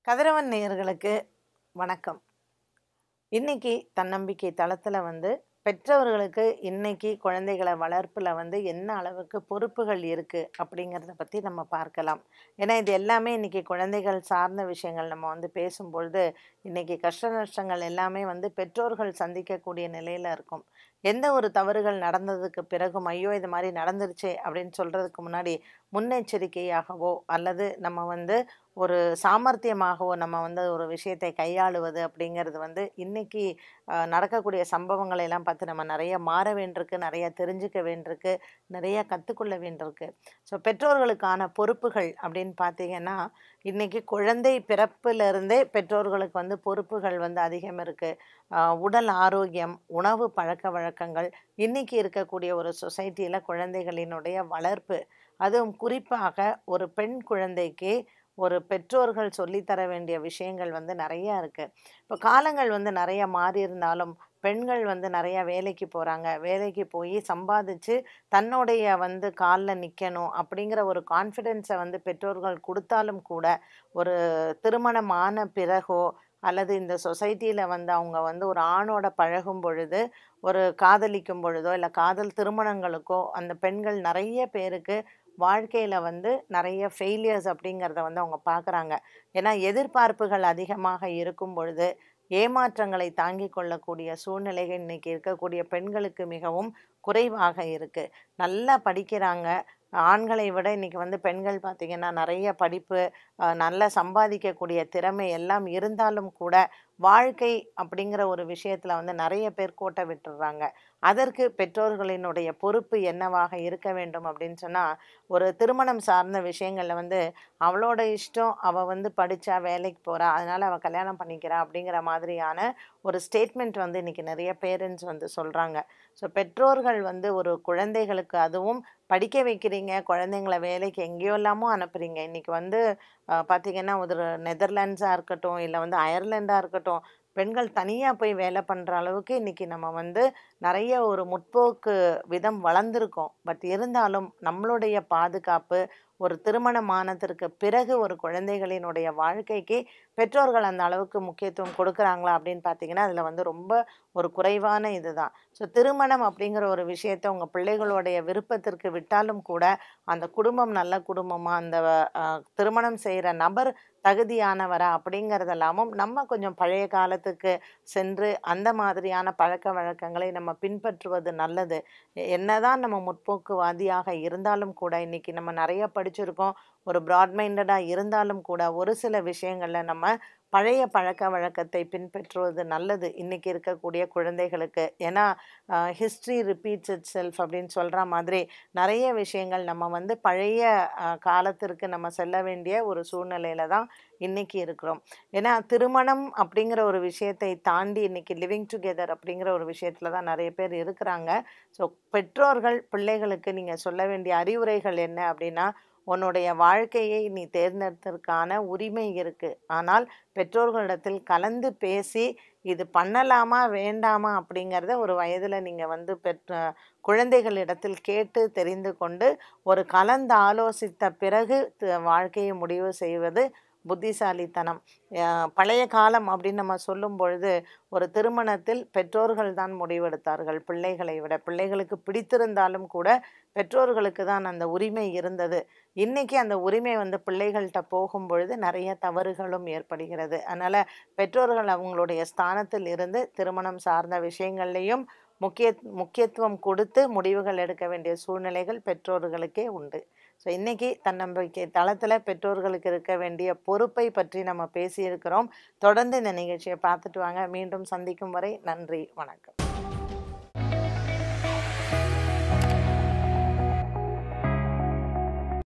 கதிரவன் நேயர்களுக்கு வணக்கம் இன்னைக்கு தன்னம்பிக்கை தளத்தில் வந்து பெற்றவர்களுக்கு இன்னைக்கு குழந்தைகளை வளர்ப்பில் வந்து என்ன அளவுக்கு பொறுப்புகள் இருக்குது அப்படிங்கிறத பற்றி நம்ம பார்க்கலாம் ஏன்னா இது எல்லாமே இன்னைக்கு குழந்தைகள் சார்ந்த விஷயங்கள் நம்ம வந்து பேசும்பொழுது இன்னைக்கு கஷ்ட நஷ்டங்கள் எல்லாமே வந்து பெற்றோர்கள் சந்திக்கக்கூடிய நிலையில் இருக்கும் எந்த ஒரு தவறுகள் நடந்ததுக்கு பிறகும் ஐயோ இது மாதிரி நடந்துருச்சே அப்படின்னு சொல்கிறதுக்கு முன்னாடி முன்னெச்சரிக்கையாகவோ அல்லது நம்ம வந்து ஒரு சாமர்த்தியமாகவோ நம்ம வந்து ஒரு விஷயத்தை கையாளுவது அப்படிங்கிறது வந்து இன்னைக்கு அஹ், நடக்கக்கூடிய சம்பவங்களை எல்லாம் பார்த்து நம்ம நிறைய மாற வேண்டியிருக்கு நிறைய தெரிஞ்சுக்க வேண்டியிருக்கு நிறைய கற்றுக்கொள்ள வேண்டியிருக்கு ஸோ பெற்றோர்களுக்கான பொறுப்புகள் அப்படின்னு பார்த்தீங்கன்னா இன்னைக்கு குழந்தை பிறப்பிலிருந்தே பெற்றோர்களுக்கு வந்து பொறுப்புகள் வந்து அதிகம் இருக்குது உடல் ஆரோக்கியம் உணவு பழக்க வழக்கங்கள் இன்னைக்கு இருக்கக்கூடிய ஒரு சொசைட்டியில் குழந்தைகளினுடைய வளர்ப்பு அதுவும் குறிப்பாக ஒரு பெண் குழந்தைக்கு ஒரு பெற்றோர்கள் சொல்லித்தர வேண்டிய விஷயங்கள் வந்து நிறைய இருக்குது இப்போ காலங்கள் வந்து நிறைய மாறி இருந்தாலும் பெண்கள் வந்து நிறைய வேலைக்கு போகிறாங்க வேலைக்கு போய் சம்பாதிச்சு தன்னுடைய வந்து காலில் நிற்கணும் அப்படிங்கிற ஒரு கான்ஃபிடென்ஸை வந்து பெற்றோர்கள் கொடுத்தாலும் கூட ஒரு திருமணமான பிறகோ அல்லது இந்த சொசைட்டியில் வந்து அவங்க வந்து ஒரு ஆணோட பழகும் பொழுது ஒரு காதலிக்கும் பொழுதோ இல்லை காதல் திருமணங்களுக்கோ அந்த பெண்கள் நிறைய பேருக்கு வாழ்க்கையில் வந்து நிறைய ஃபெயிலியர்ஸ் அப்படிங்கிறத வந்து அவங்க பார்க்குறாங்க ஏன்னா எதிர்பார்ப்புகள் அதிகமாக இருக்கும் பொழுது ஏமாற்றங்களை தாங்கிக் கொள்ளக்கூடிய சூழ்நிலைகள் இன்னைக்கு இருக்கக்கூடிய பெண்களுக்கு மிகவும் குறைவாக இருக்குது நல்லா படிக்கிறாங்க ஆண்களை விட இன்னைக்கு வந்து பெண்கள் பார்த்திங்கன்னா நிறைய படிப்பு அஹ், நல்லா சம்பாதிக்கக்கூடிய திறமை எல்லாம் இருந்தாலும் கூட வாழ்க்கை அப்படிங்கிற ஒரு விஷயத்தில் வந்து நிறைய பேர் கோட்டை விட்டுடுறாங்க அதற்கு பெற்றோர்களினுடைய பொறுப்பு என்னவாக இருக்க வேண்டும் அப்படின்னு சொன்னால் ஒரு திருமணம் சார்ந்த விஷயங்களில் வந்து அவளோட இஷ்டம் அவள் வந்து படித்தா வேலைக்கு போகிறா அதனால் அவள் கல்யாணம் பண்ணிக்கிறா அப்படிங்கிற மாதிரியான ஒரு ஸ்டேட்மெண்ட் வந்து இன்றைக்கி நிறைய பேரண்ட்ஸ் வந்து சொல்கிறாங்க ஸோ பெற்றோர்கள் வந்து ஒரு குழந்தைகளுக்கு அதுவும் படிக்க வைக்கிறீங்க குழந்தைங்கள வேலைக்கு எங்கேயோ இல்லாமல் அனுப்புகிறீங்க இன்றைக்கி வந்து அஹ், பார்த்தீங்கன்னா ஒரு நெதர்லாண்ட்ஸாக இருக்கட்டும் இல்லை வந்து அயர்லாண்டாக இருக்கட்டும் பெண்கள் தனியாக போய் வேலை பண்ணுற அளவுக்கு இன்றைக்கி நம்ம வந்து நிறைய ஒரு முற்போக்கு விதம் வளர்ந்துருக்கோம் பட் இருந்தாலும் நம்மளுடைய பாதுகாப்பு ஒரு திருமணமானதற்கு பிறகு ஒரு குழந்தைகளினுடைய வாழ்க்கைக்கு பெற்றோர்கள் அந்த அளவுக்கு முக்கியத்துவம் கொடுக்குறாங்களா அப்படின்னு பார்த்தீங்கன்னா அதில் வந்து ரொம்ப ஒரு குறைவான இதுதான் ஸோ திருமணம் அப்படிங்கிற ஒரு விஷயத்தை உங்கள் பிள்ளைகளுடைய விருப்பத்திற்கு விட்டாலும் கூட அந்த குடும்பம் நல்ல குடும்பமாக அந்த அஹ், திருமணம் செய்கிற நபர் தகுதியானவரா அப்படிங்கிறதெல்லாமும் நம்ம கொஞ்சம் பழைய காலத்துக்கு சென்று அந்த மாதிரியான பழக்க வழக்கங்களை நம்ம பின்பற்றுவது நல்லது எ- என்னதான் நம்ம முற்போக்குவாதியாக இருந்தாலும் கூட இன்னைக்கு நம்ம நிறைய படிச்சிருக்கோம் ஒரு ப்ராட் மைண்டடாக இருந்தாலும் கூட ஒரு சில விஷயங்களில் நம்ம பழைய பழக்க வழக்கத்தை பின்பற்றுவது நல்லது இன்னைக்கு இருக்கக்கூடிய குழந்தைகளுக்கு ஏன்னா ஹிஸ்ட்ரி ரிப்பீட்ஸ் இட் செல்ஃப் அப்படின்னு சொல்கிற மாதிரி நிறைய விஷயங்கள் நம்ம வந்து பழைய அஹ், காலத்திற்கு நம்ம செல்ல வேண்டிய ஒரு சூழ்நிலையில தான் இன்னைக்கு இருக்கிறோம் ஏன்னா திருமணம் அப்படிங்கிற ஒரு விஷயத்தை தாண்டி இன்னைக்கு லிவிங் டுகெதர் அப்படிங்கிற ஒரு விஷயத்துல தான் நிறைய பேர் இருக்கிறாங்க ஸோ பெற்றோர்கள் பிள்ளைகளுக்கு நீங்கள் சொல்ல வேண்டிய அறிவுரைகள் என்ன அப்படின்னா உன்னுடைய வாழ்க்கையை நீ தேர்ந்தெடுத்ததற்கான உரிமை இருக்கு ஆனால் பெற்றோர்களிடத்தில் கலந்து பேசி இது பண்ணலாமா வேண்டாமா அப்படிங்கிறத ஒரு வயதில் நீங்கள் வந்து பெற்ற குழந்தைகளிடத்தில் கேட்டு தெரிந்து கொண்டு ஒரு கலந்து ஆலோசித்த பிறகு த- வாழ்க்கையை முடிவு செய்வது புத்திசாலித்தனம் அஹ் பழைய காலம் அப்படின்னு நம்ம சொல்லும் பொழுது ஒரு திருமணத்தில் பெற்றோர்கள் தான் முடிவெடுத்தார்கள் பிள்ளைகளை விட பிள்ளைகளுக்கு பிடித்திருந்தாலும் கூட பெற்றோர்களுக்கு தான் அந்த உரிமை இருந்தது இன்னைக்கு அந்த உரிமை வந்து பிள்ளைகள்கிட்ட போகும் பொழுது நிறைய தவறுகளும் ஏற்படுகிறது அதனால் பெற்றோர்கள் அவங்களுடைய ஸ்தானத்தில் இருந்து திருமணம் சார்ந்த விஷயங்கள்லையும் முக்கிய முக்கியத்துவம் கொடுத்து முடிவுகள் எடுக்க வேண்டிய சூழ்நிலைகள் பெற்றோர்களுக்கே உண்டு ஸோ இன்னைக்கு தன்னம்பிக்கை தளத்தில் பெற்றோர்களுக்கு இருக்க வேண்டிய பொறுப்பை பற்றி நம்ம பேசியிருக்கிறோம் தொடர்ந்து இந்த நிகழ்ச்சியை பார்த்துட்டு வாங்க மீண்டும் சந்திக்கும் வரை நன்றி வணக்கம்